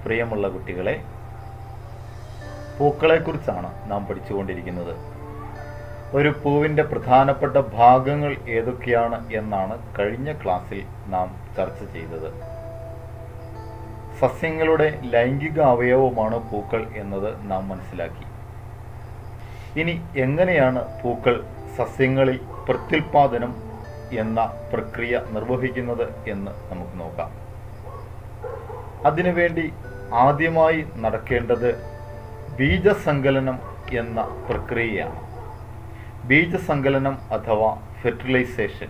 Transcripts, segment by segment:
പ്രിയമുള്ള കുട്ടികളെ പൂക്കളെക്കുറിച്ചാണ് നാം പഠിച്ചുകൊണ്ടിരിക്കുന്നത് ഒരു പൂവിൻ്റെ പ്രധാനപ്പെട്ട ഭാഗങ്ങൾ ഏതൊക്കെയാണ് എന്നാണ് കഴിഞ്ഞ ക്ലാസ്സിൽ നാം ചർച്ച ചെയ്തത് സസ്യങ്ങളുടെ ലൈംഗിക അവയവമാണ് പൂക്കൾ എന്നത് നാം മനസ്സിലാക്കി ഇനി എങ്ങനെയാണ് പൂക്കൾ സസ്യങ്ങളിൽ പ്രത്യുൽപാദനം എന്ന പ്രക്രിയ നിർവഹിക്കുന്നത് എന്ന് നമുക്ക് നോക്കാം അതിനുവേണ്ടി ആദ്യമായി നടക്കേണ്ടത് ബീജസങ്കലനം എന്ന പ്രക്രിയയാണ് ബീജസങ്കലനം അഥവാ ഫെർട്ടിലൈസേഷൻ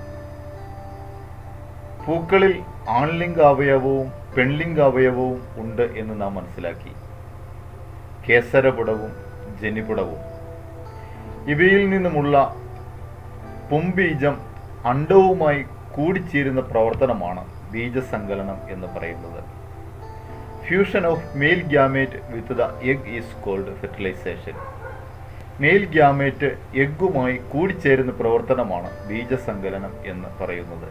പൂക്കളിൽ ആൺലിംഗ അവയവവും പെൺലിംഗ അവയവവും ഉണ്ട് എന്ന് നാം മനസ്സിലാക്കി കേസരപുടവും ജനിപുടവും ഇവയിൽ നിന്നുമുള്ള പുംബീജം അണ്ടവുമായി കൂടിച്ചേരുന്ന പ്രവർത്തനമാണ് ബീജസങ്കലനം എന്ന് പറയുന്നത് fusion of male gamete with the egg is called fertilization male gamete എഗ്ഗുമായി കൂടിച്ചേരുന്ന പ്രവർത്തനമാണ് ബീജസങ്കലനം എന്ന് പറയുന്നത്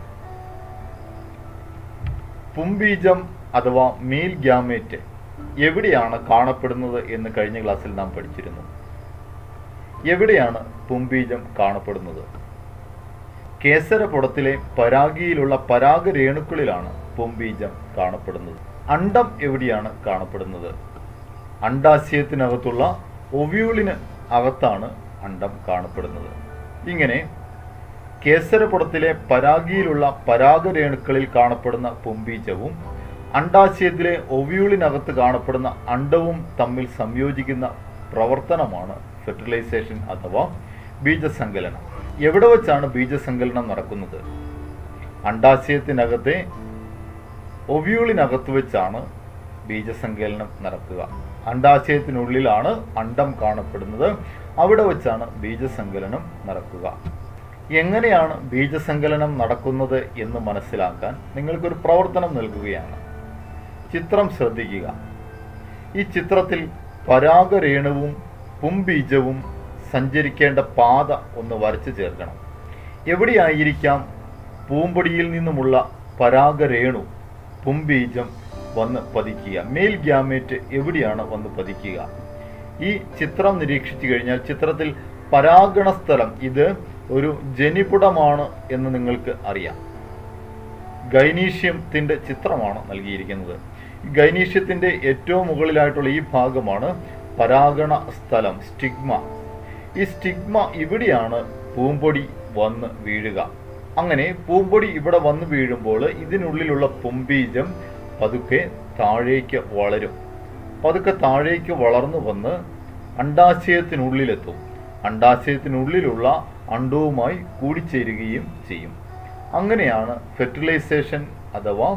പുംബീജം അഥവാ മെയിൽ ഗ്യാമേറ്റ് എവിടെയാണ് കാണപ്പെടുന്നത് എന്ന് കഴിഞ്ഞ ക്ലാസ്സിൽ നാം പഠിച്ചിരുന്നു എവിടെയാണ് പുംബീജം കാണപ്പെടുന്നത് കേസരപുടത്തിലെ പരാഗിയിലുള്ള പരാഗരേണുക്കളിലാണ് പുംബീജം കാണപ്പെടുന്നത് അണ്ടം എവിടെയാണ് കാണപ്പെടുന്നത് അണ്ടാശയത്തിനകത്തുള്ള ഒവ്യൂളിന് അകത്താണ് അണ്ടം കാണപ്പെടുന്നത് ഇങ്ങനെ കേസരപുടത്തിലെ പരാഗിയിലുള്ള പരാഗരേണുക്കളിൽ കാണപ്പെടുന്ന പുംബീജവും അണ്ടാശയത്തിലെ ഒവ്യൂളിനകത്ത് കാണപ്പെടുന്ന അണ്ടവും തമ്മിൽ സംയോജിക്കുന്ന പ്രവർത്തനമാണ് ഫെർട്ടിലൈസേഷൻ അഥവാ ബീജസങ്കലനം എവിടെ വെച്ചാണ് ബീജസങ്കലനം നടക്കുന്നത് അണ്ടാശയത്തിനകത്തെ ഒവ്യൂളിനകത്ത് വെച്ചാണ് ബീജസങ്കലനം നടക്കുക അണ്ടാശയത്തിനുള്ളിലാണ് അണ്ടം കാണപ്പെടുന്നത് അവിടെ വെച്ചാണ് ബീജസങ്കലനം നടക്കുക എങ്ങനെയാണ് ബീജസങ്കലനം നടക്കുന്നത് എന്ന് മനസ്സിലാക്കാൻ നിങ്ങൾക്കൊരു പ്രവർത്തനം നൽകുകയാണ് ചിത്രം ശ്രദ്ധിക്കുക ഈ ചിത്രത്തിൽ പരാഗരേണുവും പുംബീജവും സഞ്ചരിക്കേണ്ട പാത ഒന്ന് വരച്ചു ചേർക്കണം എവിടെയായിരിക്കാം പൂമ്പൊടിയിൽ നിന്നുമുള്ള പരാഗരേണു പുംബീജം വന്ന് പതിക്കുക മെയിൽ ഗ്യാമേറ്റ് എവിടെയാണ് വന്ന് പതിക്കുക ഈ ചിത്രം നിരീക്ഷിച്ചു കഴിഞ്ഞാൽ ചിത്രത്തിൽ പരാഗണ സ്ഥലം ഇത് ഒരു ജനിപുടമാണ് എന്ന് നിങ്ങൾക്ക് അറിയാം ഗൈനീഷ്യത്തിന്റെ ചിത്രമാണ് നൽകിയിരിക്കുന്നത് ഗൈനീഷ്യത്തിന്റെ ഏറ്റവും മുകളിലായിട്ടുള്ള ഈ ഭാഗമാണ് പരാഗണ സ്ഥലം സ്റ്റിഗ്മ ഈ സ്റ്റിഗ്മ ഇവിടെയാണ് പൂമ്പൊടി വന്ന് വീഴുക അങ്ങനെ പൂമ്പൊടി ഇവിടെ വന്ന് വീഴുമ്പോൾ ഇതിനുള്ളിലുള്ള പുംബീജം പതുക്കെ താഴേക്ക് വളരും പതുക്കെ താഴേക്ക് വളർന്നു വന്ന് അണ്ടാശയത്തിനുള്ളിലെത്തും അണ്ടാശയത്തിനുള്ളിലുള്ള അണ്ടവുമായി കൂടിച്ചേരുകയും ചെയ്യും അങ്ങനെയാണ് ഫെർട്ടിലൈസേഷൻ അഥവാ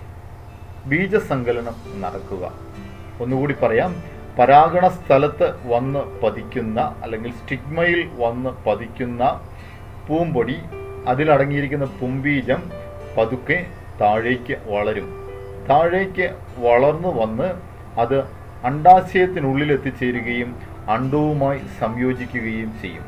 ബീജസങ്കലനം നടക്കുക ഒന്നുകൂടി പറയാം പരാഗണ സ്ഥലത്ത് വന്ന് പതിക്കുന്ന അല്ലെങ്കിൽ സ്റ്റിഗ്മയിൽ വന്ന് പതിക്കുന്ന പൂമ്പൊടി അതിലടങ്ങിയിരിക്കുന്ന പുംബീജം പതുക്കെ താഴേക്ക് വളരും താഴേക്ക് വളർന്നു വന്ന് അത് അണ്ടാശയത്തിനുള്ളിൽ എത്തിച്ചേരുകയും അണ്ടവുമായി സംയോജിക്കുകയും ചെയ്യും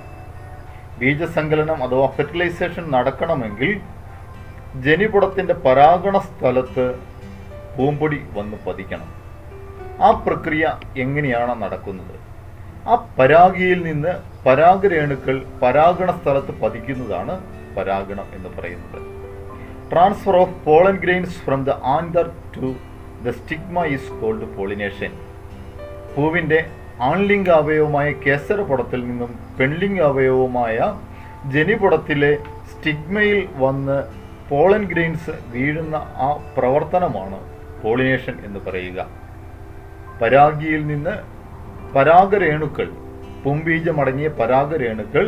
ബീജസങ്കലനം അഥവാ ഫെർട്ടിലൈസേഷൻ നടക്കണമെങ്കിൽ ജനിപുടത്തിന്റെ പരാഗണ സ്ഥലത്ത് പൂമ്പൊടി വന്ന് പതിക്കണം ആ പ്രക്രിയ എങ്ങനെയാണ് നടക്കുന്നത് ആ പരാഗിയിൽ നിന്ന് പരാഗരേണുക്കൾ പരാഗണ സ്ഥലത്ത് പതിക്കുന്നതാണ് പരാഗണം എന്ന് പറയുന്നത് transfer of pollen grains from the anther to the stigma is called pollination പൂവിന്റെ ആൺലിംഗ അവയവമായ കേസരപുടത്തിൽ നിന്നും പെൺലിംഗ അവയവമായ ജനിപുടത്തിലെ സ്റ്റിഗ്മയിൽ വന്ന് പോളൻ ഗ്രെയിൻസ് വീഴുന്ന ആ പ്രവർത്തനമാണ് പോളിനേഷൻ എന്ന് പറയുക പരാഗിയിൽ നിന്ന് പരാഗരേണുക്കൾ പുംബീജമടങ്ങിയ പരാഗരേണുക്കൾ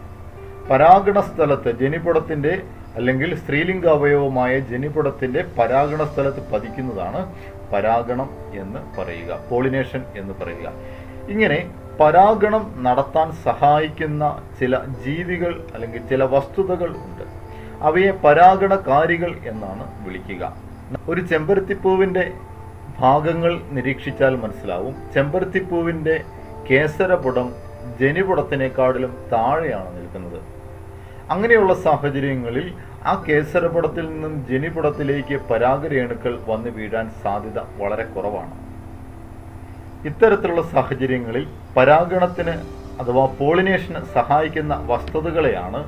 പരാഗണ സ്ഥലത്ത് ജനിപുടത്തിന്റെ അല്ലെങ്കിൽ സ്ത്രീലിംഗ അവയവമായ ജനിപുടത്തിന്റെ പരാഗണ സ്ഥലത്ത് പതിക്കുന്നതാണ് പരാഗണം എന്ന് പറയുക പോളിനേഷൻ എന്ന് പറയുക ഇങ്ങനെ പരാഗണം നടത്താൻ സഹായിക്കുന്ന ചില ജീവികൾ അല്ലെങ്കിൽ ചില വസ്തുതകൾ ഉണ്ട് അവയെ പരാഗണകാരികൾ എന്നാണ് വിളിക്കുക ഒരു ചെമ്പരത്തിപ്പൂവിന്റെ ഭാഗങ്ങൾ നിരീക്ഷിച്ചാൽ മനസ്സിലാവും ചെമ്പരത്തിപ്പൂവിന്റെ കേസരപുടം ജനിപുടത്തിനേക്കാളിലും താഴെയാണ് നിൽക്കുന്നത് അങ്ങനെയുള്ള സാഹചര്യങ്ങളിൽ ആ കേസരപടത്തിൽ നിന്നും ജനിപടത്തിലേക്ക് പരാഗരേണുക്കൾ വന്ന് വീഴാൻ സാധ്യത വളരെ കുറവാണ് ഇത്തരത്തിലുള്ള സാഹചര്യങ്ങളിൽ പരാഗണത്തിന് അഥവാ പോളിനേഷന് സഹായിക്കുന്ന വസ്തുതകളെയാണ്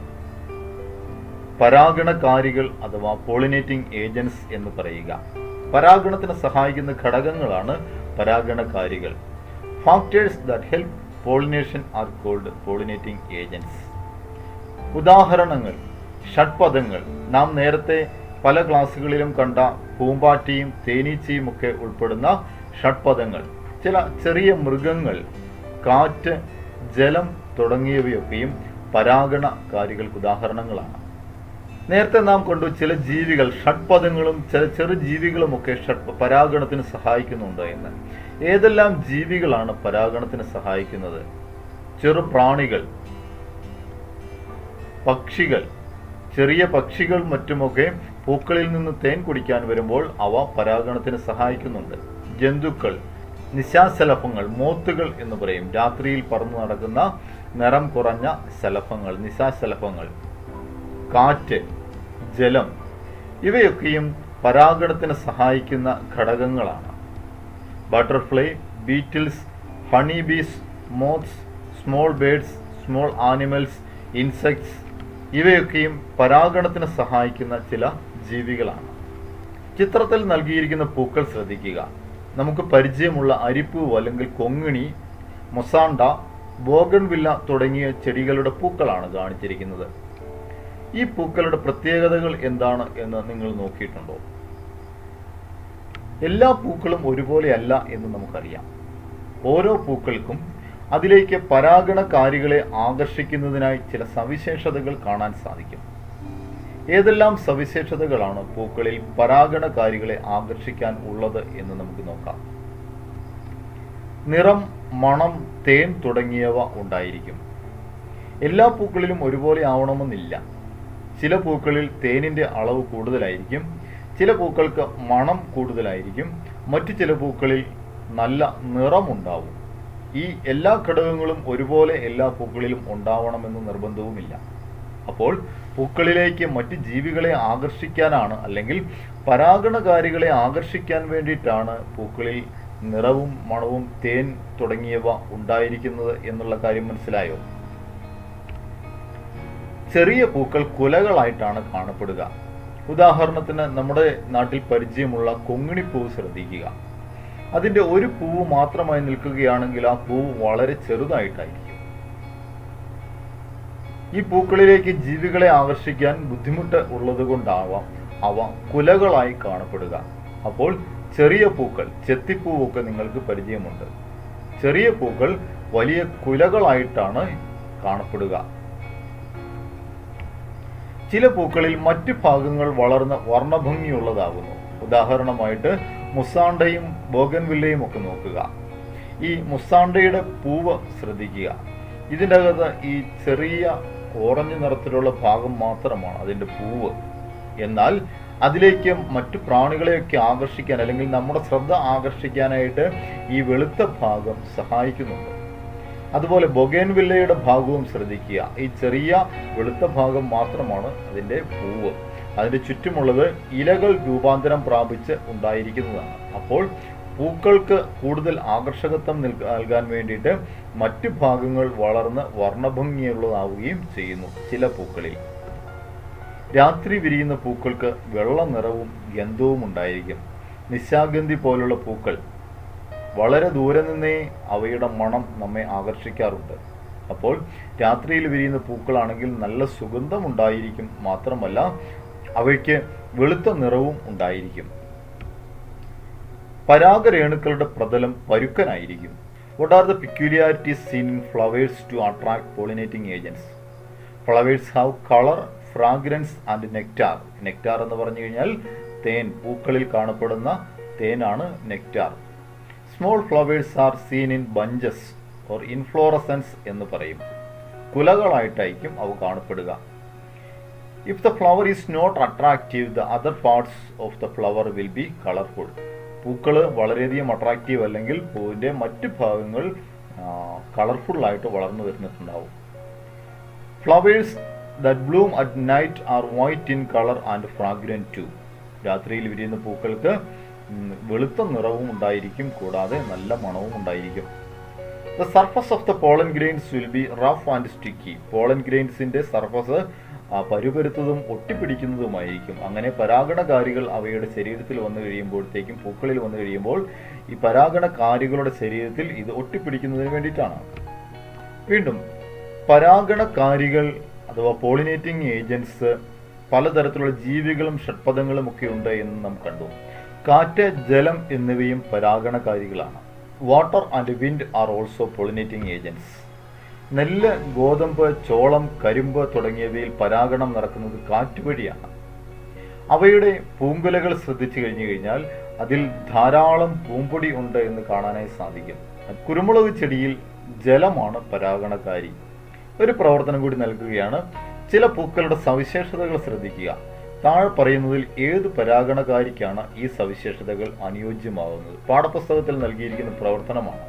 പരാഗണകാരികൾ അഥവാ പോളിനേറ്റിംഗ് ഏജൻസ് എന്ന് പറയുക പരാഗണത്തിന് സഹായിക്കുന്ന ഘടകങ്ങളാണ് പരാഗണകാരികൾ factors that help pollination are called pollinating agents ഉദാഹരണങ്ങൾ ഷഡ്പദങ്ങൾ നാം നേരത്തെ പല ക്ലാസ്സുകളിലും കണ്ട പൂമ്പാറ്റയും തേനീച്ചയും ഒക്കെ ഉൾപ്പെടുന്ന ഷഡ്പദങ്ങൾ ചില ചെറിയ മൃഗങ്ങൾ കാറ്റ് ജലം തുടങ്ങിയവയൊക്കെയും പരാഗണകാരികൾക്ക് ഉദാഹരണങ്ങളാണ് നേരത്തെ നാം കണ്ടു ചില ജീവികൾ ഷഡ്പദങ്ങളും ചില ചെറു ജീവികളുമൊക്കെ ഷഡ് പരാഗണത്തിന് സഹായിക്കുന്നുണ്ട് എന്ന് ഏതെല്ലാം ജീവികളാണ് പരാഗണത്തിന് സഹായിക്കുന്നത് ചെറു പ്രാണികൾ പക്ഷികൾ ചെറിയ പക്ഷികൾ മറ്റുമൊക്കെ പൂക്കളിൽ നിന്ന് തേൻ കുടിക്കാൻ വരുമ്പോൾ അവ പരാഗണത്തിന് സഹായിക്കുന്നുണ്ട് ജന്തുക്കൾ നിശാശലഭങ്ങൾ മോത്തുകൾ എന്ന് പറയും രാത്രിയിൽ പറന്നു നടക്കുന്ന നിറം കുറഞ്ഞ ശലഭങ്ങൾ നിശാശലഭങ്ങൾ കാറ്റ് ജലം ഇവയൊക്കെയും പരാഗണത്തിന് സഹായിക്കുന്ന ഘടകങ്ങളാണ് butterfly beetles honey bees moths small birds small animals insects ഇവയൊക്കെയും പരാഗണത്തിന് സഹായിക്കുന്ന ചില ജീവികളാണ് ചിത്രത്തിൽ നൽകിയിരിക്കുന്ന പൂക്കൾ ശ്രദ്ധിക്കുക നമുക്ക് പരിചയമുള്ള അരിപ്പൂവ് അല്ലെങ്കിൽ കൊങ്ങിണി മൊസാണ്ട ബോഗൺവില്ല തുടങ്ങിയ ചെടികളുടെ പൂക്കളാണ് കാണിച്ചിരിക്കുന്നത് ഈ പൂക്കളുടെ പ്രത്യേകതകൾ എന്താണ് എന്ന് നിങ്ങൾ നോക്കിയിട്ടുണ്ടോ എല്ലാ പൂക്കളും ഒരുപോലെയല്ല എന്ന് നമുക്കറിയാം ഓരോ പൂക്കൾക്കും അതിലേക്ക് പരാഗണകാരികളെ ആകർഷിക്കുന്നതിനായി ചില സവിശേഷതകൾ കാണാൻ സാധിക്കും ഏതെല്ലാം സവിശേഷതകളാണ് പൂക്കളിൽ പരാഗണകാരികളെ ആകർഷിക്കാൻ ഉള്ളത് എന്ന് നമുക്ക് നോക്കാം നിറം മണം തേൻ തുടങ്ങിയവ ഉണ്ടായിരിക്കും എല്ലാ പൂക്കളിലും ഒരുപോലെ ആവണമെന്നില്ല ചില പൂക്കളിൽ തേനിന്റെ അളവ് കൂടുതലായിരിക്കും ചില പൂക്കൾക്ക് മണം കൂടുതലായിരിക്കും മറ്റു ചില പൂക്കളിൽ നല്ല നിറമുണ്ടാവും ഈ എല്ലാ ഘടകങ്ങളും ഒരുപോലെ എല്ലാ പൂക്കളിലും ഉണ്ടാവണമെന്ന് നിർബന്ധവുമില്ല അപ്പോൾ പൂക്കളിലേക്ക് മറ്റ് ജീവികളെ ആകർഷിക്കാനാണ് അല്ലെങ്കിൽ പരാഗണകാരികളെ ആകർഷിക്കാൻ വേണ്ടിയിട്ടാണ് പൂക്കളിൽ നിറവും മണവും തേൻ തുടങ്ങിയവ ഉണ്ടായിരിക്കുന്നത് എന്നുള്ള കാര്യം മനസ്സിലായോ ചെറിയ പൂക്കൾ കുലകളായിട്ടാണ് കാണപ്പെടുക ഉദാഹരണത്തിന് നമ്മുടെ നാട്ടിൽ പരിചയമുള്ള കൊങ്ങിണിപ്പൂവ് ശ്രദ്ധിക്കുക അതിന്റെ ഒരു പൂവ് മാത്രമായി നിൽക്കുകയാണെങ്കിൽ ആ പൂവ് വളരെ ചെറുതായിട്ടായിരിക്കും ഈ പൂക്കളിലേക്ക് ജീവികളെ ആകർഷിക്കാൻ ബുദ്ധിമുട്ട് ഉള്ളത് കൊണ്ടാവാം അവ കുലകളായി കാണപ്പെടുക അപ്പോൾ ചെറിയ പൂക്കൾ ചെത്തിപ്പൂവൊക്കെ നിങ്ങൾക്ക് പരിചയമുണ്ട് ചെറിയ പൂക്കൾ വലിയ കുലകളായിട്ടാണ് കാണപ്പെടുക ചില പൂക്കളിൽ മറ്റു ഭാഗങ്ങൾ വളർന്ന് വർണ്ണഭംഗിയുള്ളതാകുന്നു ഉദാഹരണമായിട്ട് മുസാണ്ടയും ബോഗൻവില്ലയും ഒക്കെ നോക്കുക ഈ മുസാണ്ടയുടെ പൂവ് ശ്രദ്ധിക്കുക ഇതിൻ്റെ അകത്ത് ഈ ചെറിയ ഓറഞ്ച് നിറത്തിലുള്ള ഭാഗം മാത്രമാണ് അതിൻ്റെ പൂവ് എന്നാൽ അതിലേക്ക് മറ്റു പ്രാണികളെയൊക്കെ ആകർഷിക്കാൻ അല്ലെങ്കിൽ നമ്മുടെ ശ്രദ്ധ ആകർഷിക്കാനായിട്ട് ഈ വെളുത്ത ഭാഗം സഹായിക്കുന്നുണ്ട് അതുപോലെ ബൊഗേൻവില്ലയുടെ ഭാഗവും ശ്രദ്ധിക്കുക ഈ ചെറിയ വെളുത്ത ഭാഗം മാത്രമാണ് അതിൻ്റെ പൂവ് അതിൻ്റെ ചുറ്റുമുള്ളത് ഇലകൾ രൂപാന്തരം പ്രാപിച്ച് ഉണ്ടായിരിക്കുന്നതാണ് അപ്പോൾ പൂക്കൾക്ക് കൂടുതൽ ആകർഷകത്വം നൽകാൻ വേണ്ടിയിട്ട് മറ്റു ഭാഗങ്ങൾ വളർന്ന് വർണ്ണഭംഗിയുള്ളതാവുകയും ചെയ്യുന്നു ചില പൂക്കളിൽ രാത്രി വിരിയുന്ന പൂക്കൾക്ക് വെള്ള നിറവും ഗന്ധവും ഉണ്ടായിരിക്കും നിശാഗന്ധി പോലുള്ള പൂക്കൾ വളരെ ദൂരെ നിന്നേ അവയുടെ മണം നമ്മെ ആകർഷിക്കാറുണ്ട് അപ്പോൾ രാത്രിയിൽ വിരിയുന്ന പൂക്കളാണെങ്കിൽ നല്ല സുഗന്ധം ഉണ്ടായിരിക്കും മാത്രമല്ല അവയ്ക്ക് വെളുത്ത നിറവും ഉണ്ടായിരിക്കും പരാഗരേണുക്കളുടെ പ്രതലം പരുക്കനായിരിക്കും what are the peculiarities seen in flowers to attract pollinating agents flowers have colour fragrance and nectar nectar എന്ന് പറഞ്ഞു കഴിഞ്ഞാൽ തേൻ പൂക്കളിൽ കാണപ്പെടുന്ന തേനാണ് nectar small flowers are seen in bunches or inflorescence എന്ന് പറയും കുലകളായിട്ടായിരിക്കും അവ കാണപ്പെടുക if the flower is not attractive the other parts of the flower will be colourful പൂക്കൾ വളരെയധികം അട്രാക്റ്റീവ് അല്ലെങ്കിൽ പൂവിൻ്റെ മറ്റ് ഭാഗങ്ങൾ കളർഫുൾ ആയിട്ട് വളർന്നു വരുന്നിട്ടുണ്ടാവും flowers that bloom at night are white in colour and fragrant too രാത്രിയിൽ വിരിയുന്ന പൂക്കൾക്ക് ഉം, വെളുത്ത നിറവും ഉണ്ടായിരിക്കും കൂടാതെ നല്ല മണവും ഉണ്ടായിരിക്കും the surface of the pollen grains will be rough and sticky pollen ഗ്രെയിൻസിന്റെ സർഫസ് പരുപരുത്തതും ഒട്ടിപ്പിടിക്കുന്നതുമായിരിക്കും അങ്ങനെ പരാഗണകാരികൾ അവയുടെ ശരീരത്തിൽ വന്നു കഴിയുമ്പോഴത്തേക്കും പൂക്കളിൽ വന്നു കഴിയുമ്പോൾ ഈ പരാഗണകാരികളുടെ ശരീരത്തിൽ ഇത് ഒട്ടിപ്പിടിക്കുന്നതിന് വേണ്ടിയിട്ടാണ് വീണ്ടും പരാഗണകാരികൾ അഥവാ പോളിനേറ്റിംഗ് ഏജൻസ് പലതരത്തിലുള്ള ജീവികളും ഷഡ്പദങ്ങളും ഒക്കെ ഉണ്ട് എന്ന് നാം കണ്ടു കാറ്റ് ജലം എന്നിവയും പരാഗണകാരികളാണ് water and wind are also pollinating agents നെല്ല് ഗോതമ്പ് ചോളം കരിമ്പ് തുടങ്ങിയവയിൽ പരാഗണം നടക്കുന്നത് കാറ്റ് വഴിയാണ് അവയുടെ പൂങ്കുലകൾ ശ്രദ്ധിച്ചു കഴിഞ്ഞു കഴിഞ്ഞാൽ അതിൽ ധാരാളം പൂമ്പൊടി ഉണ്ട് എന്ന് കാണാനായി സാധിക്കും കുരുമുളക് ചെടിയിൽ ജലമാണ് പരാഗണകാരി ഒരു പ്രവർത്തനം കൂടി നൽകുകയാണ് ചില പൂക്കളുടെ സവിശേഷതകൾ ശ്രദ്ധിക്കുക താഴെ പറയുന്നതിൽ ഏത് പരാഗണകാരിക്കാണ് ഈ സവിശേഷതകൾ അനുയോജ്യമാകുന്നത് പാഠപുസ്തകത്തിൽ നൽകിയിരിക്കുന്ന പ്രവർത്തനമാണ്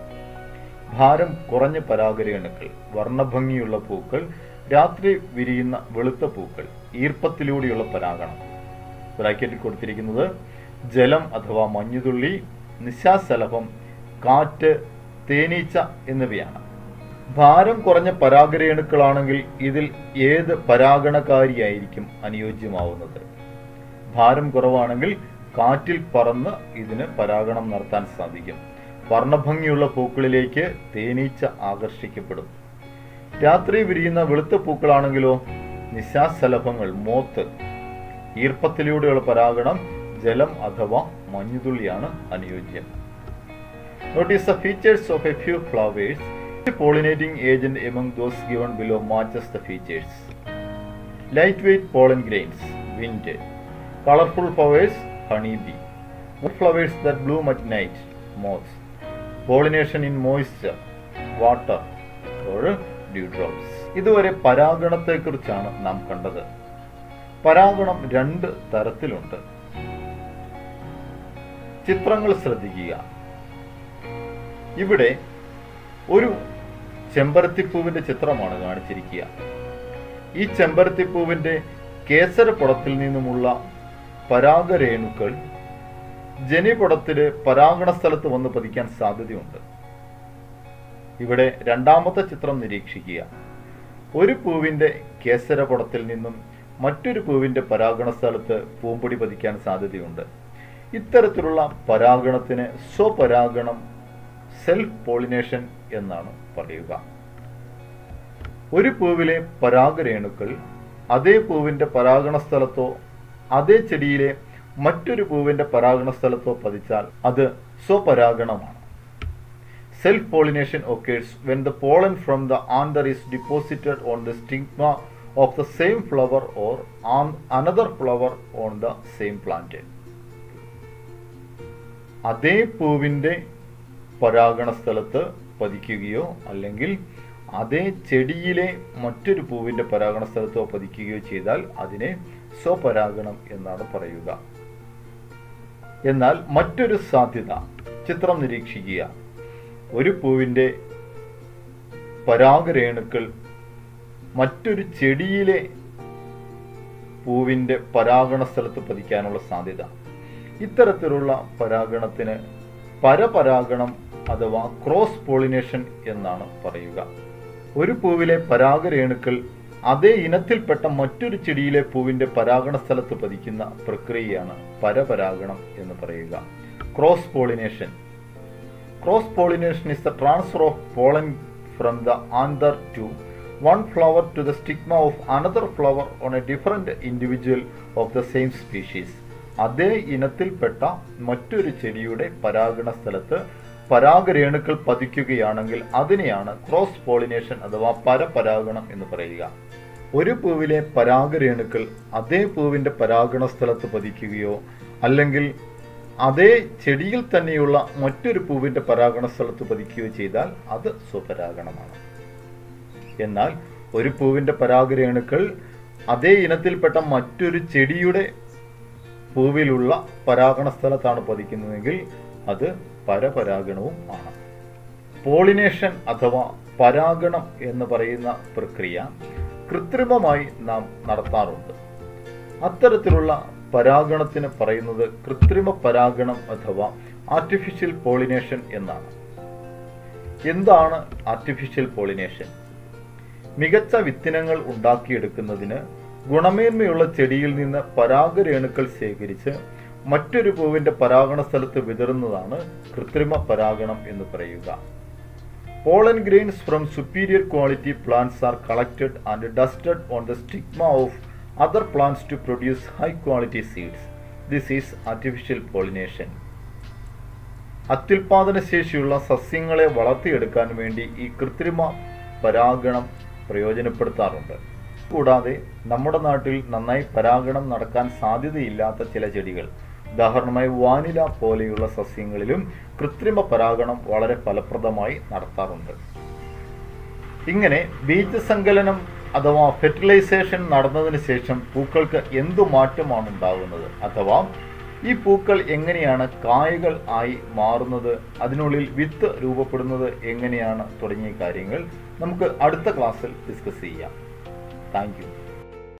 ഭാരം കുറഞ്ഞ പരാഗരേണുക്കൾ വർണ്ണഭംഗിയുള്ള പൂക്കൾ രാത്രി വിരിയുന്ന വെളുത്ത പൂക്കൾ ഈർപ്പത്തിലൂടെയുള്ള പരാഗണം ബ്രാക്കറ്റിൽ കൊടുത്തിരിക്കുന്നത് ജലം അഥവാ മഞ്ഞുതുള്ളി നിശാശലഭം കാറ്റ് തേനീച്ച എന്നിവയാണ് ഭാരം കുറഞ്ഞ പരാഗരേണുക്കളാണെങ്കിൽ ഇതിൽ ഏത് പരാഗണകാരിയായിരിക്കും അനുയോജ്യമാവുന്നത് ഭാരം കുറവാണെങ്കിൽ കാറ്റിൽ പറന്ന് ഇതിന് പരാഗണം നടത്താൻ സാധിക്കും വർണ്ണഭംഗിയുള്ള പൂക്കളിലേക്ക് തേനീച്ച ആകർഷിക്കപ്പെടും രാത്രി വിരിയുന്ന വെളുത്ത പൂക്കളാണെങ്കിലോ നിശാശലഭങ്ങൾ മോത്ത് ഈർപ്പത്തിലൂടെയുള്ള പരാഗണം ജലം അഥവാ മഞ്ഞുതുള്ളിയാണ് അനുയോജ്യം notice the features of a few flowers pollinating agent among those given below matches the features. Lightweight pollen grains, wind. Colorful flowers, honeybee. Wood flowers that bloom at night, moths. Pollination in moisture, water, or dewdrops. ഇതുവരെ പരാഗണത്തെക്കുറിച്ചാണ് നാം കണ്ടത് പരാഗണം രണ്ട് തരത്തിലുണ്ട് ചിത്രങ്ങൾ ശ്രദ്ധിക്കുക ഇവിടെ ഒരു ചെമ്പരത്തിപ്പൂവിന്റെ ചിത്രമാണ് കാണിച്ചിരിക്കുക ഈ ചെമ്പരത്തിപ്പൂവിന്റെ കേസരപ്പുടത്തിൽ നിന്നുമുള്ള പരാഗരേണുക്കൾ ജനിപുടത്തില് പരാഗണ സ്ഥലത്ത് വന്ന് പതിക്കാൻ സാധ്യതയുണ്ട് ഇവിടെ രണ്ടാമത്തെ ചിത്രം നിരീക്ഷിക്കുക ഒരു പൂവിന്റെ കേസരപുടത്തിൽ നിന്നും മറ്റൊരു പൂവിന്റെ പരാഗണ സ്ഥലത്ത് പൂമ്പൊടി പതിക്കാൻ സാധ്യതയുണ്ട് ഇത്തരത്തിലുള്ള പരാഗണത്തിന് സ്വപരാഗണം സെൽഫ് പോളിനേഷൻ എന്നാണ് പറയുക ഒരു പൂവിലെ പരാഗരേണുക്കൾ അതേ പൂവിന്റെ പരാഗണ സ്ഥലത്തോ അതേ ചെടിയിലെ മറ്റൊരു പൂവിന്റെ പരാഗണ സ്ഥലത്തോ പതിച്ചാൽ അത് സ്വപരാഗണമാണ് self pollination occurs when the pollen from the anther is deposited on the stigma of the same flower or on another flower on the same plant. അതേ പൂവിന്റെ പരാഗണ സ്ഥലത്ത് പതിക്കുകയോ അല്ലെങ്കിൽ അതേ ചെടിയിലെ മറ്റൊരു പൂവിന്റെ പരാഗണ സ്ഥലത്തോ പതിക്കുകയോ ചെയ്താൽ അതിനെ സ്വപരാഗണം എന്നാണ് പറയുക എന്നാൽ മറ്റൊരു സാധ്യത ചിത്രം നിരീക്ഷിക്കുക ഒരു പൂവിന്റെ പരാഗരേണുക്കൾ മറ്റൊരു ചെടിയിലെ പൂവിന്റെ പരാഗണ സ്ഥലത്ത് പതിക്കാനുള്ള സാധ്യത ഇത്തരത്തിലുള്ള പരാഗണത്തിന് പരപരാഗണം അഥവാ ക്രോസ് പോളിനേഷൻ എന്നാണ് പറയുക ഒരു പൂവിലെ പരാഗരേണുക്കൾ അതേ ഇനത്തിൽപ്പെട്ട മറ്റൊരു ചെടിയിലെ പൂവിന്റെ പരാഗണ സ്ഥലത്ത് പതിക്കുന്ന പ്രക്രിയയാണ് പരപരാഗണം എന്ന് പറയുക cross pollination cross pollination is the transfer of pollen from the anther to one flower to the stigma of another flower on a different individual of the same species. അതേ ഇനത്തിൽപ്പെട്ട മറ്റൊരു ചെടിയുടെ പരാഗണ സ്ഥലത്ത് പരാഗരേണുക്കൾ പതിക്കുകയാണെങ്കിൽ അതിനെയാണ് ക്രോസ് പോളിനേഷൻ അഥവാ പരപരാഗണം എന്ന് പറയുക ഒരു പൂവിലെ പരാഗരേണുക്കൾ അതേ പൂവിന്റെ പരാഗണ സ്ഥലത്ത് പതിക്കുകയോ അല്ലെങ്കിൽ അതേ ചെടിയിൽ തന്നെയുള്ള മറ്റൊരു പൂവിന്റെ പരാഗണ സ്ഥലത്ത് പതിക്കുകയോ ചെയ്താൽ അത് സ്വപരാഗണമാണ് എന്നാൽ ഒരു പൂവിന്റെ പരാഗരേണുക്കൾ അതേ ഇനത്തിൽപ്പെട്ട മറ്റൊരു ചെടിയുടെ പൂവിലുള്ള പരാഗണ സ്ഥലത്താണ് പതിക്കുന്നതെങ്കിൽ അത് പരപരാഗണവും ആണ് പോളിനേഷൻ അഥവാ പരാഗണം എന്ന് പറയുന്ന പ്രക്രിയ കൃത്രിമമായി നാം നടത്താറുണ്ട് അത്തരത്തിലുള്ള പരാഗണത്തിന് പറയുന്നത് കൃത്രിമ പരാഗണം അഥവാ ആർട്ടിഫിഷ്യൽ പോളിനേഷൻ എന്നാണ് എന്താണ് ആർട്ടിഫിഷ്യൽ പോളിനേഷൻ മികച്ച വിത്തിനങ്ങൾ ഉണ്ടാക്കിയെടുക്കുന്നതിന് ഗുണമേന്മയുള്ള ചെടിയിൽ നിന്ന് പരാഗരേണുക്കൾ ശേഖരിച്ച് മറ്റൊരു പൂവിന്റെ പരാഗണ സ്ഥലത്ത് വിതറുന്നതാണ് കൃത്രിമ പരാഗണം എന്ന് പറയുക pollen grains from superior quality plants are collected and dusted on the stigma of other plants to produce high quality seeds. This is artificial pollination. അത്യുൽപാദന ശേഷിയുള്ള സസ്യങ്ങളെ വളർത്തിയെടുക്കാൻ വേണ്ടി ഈ കൃത്രിമ പരാഗണം പ്രയോജനപ്പെടുത്താറുണ്ട് കൂടാതെ നമ്മുടെ നാട്ടിൽ നന്നായി പരാഗണം നടക്കാൻ സാധ്യതയില്ലാത്ത ചില ചെടികൾ ഉദാഹരണമായി വാനില പോലെയുള്ള സസ്യങ്ങളിലും കൃത്രിമ പരാഗണം വളരെ ഫലപ്രദമായി നടത്താറുണ്ട് ഇങ്ങനെ ബീജസങ്കലനം അഥവാ ഫെർട്ടിലൈസേഷൻ നടന്നതിന് ശേഷം പൂക്കൾക്ക് എന്തു മാറ്റമാണ് ഉണ്ടാകുന്നത് അഥവാ ഈ പൂക്കൾ എങ്ങനെയാണ് കായകൾ ആയി മാറുന്നത് അതിനുള്ളിൽ വിത്ത് രൂപപ്പെടുന്നത് എങ്ങനെയാണ് തുടങ്ങിയ കാര്യങ്ങൾ നമുക്ക് അടുത്ത ക്ലാസ്സിൽ ഡിസ്കസ് ചെയ്യാം താങ്ക്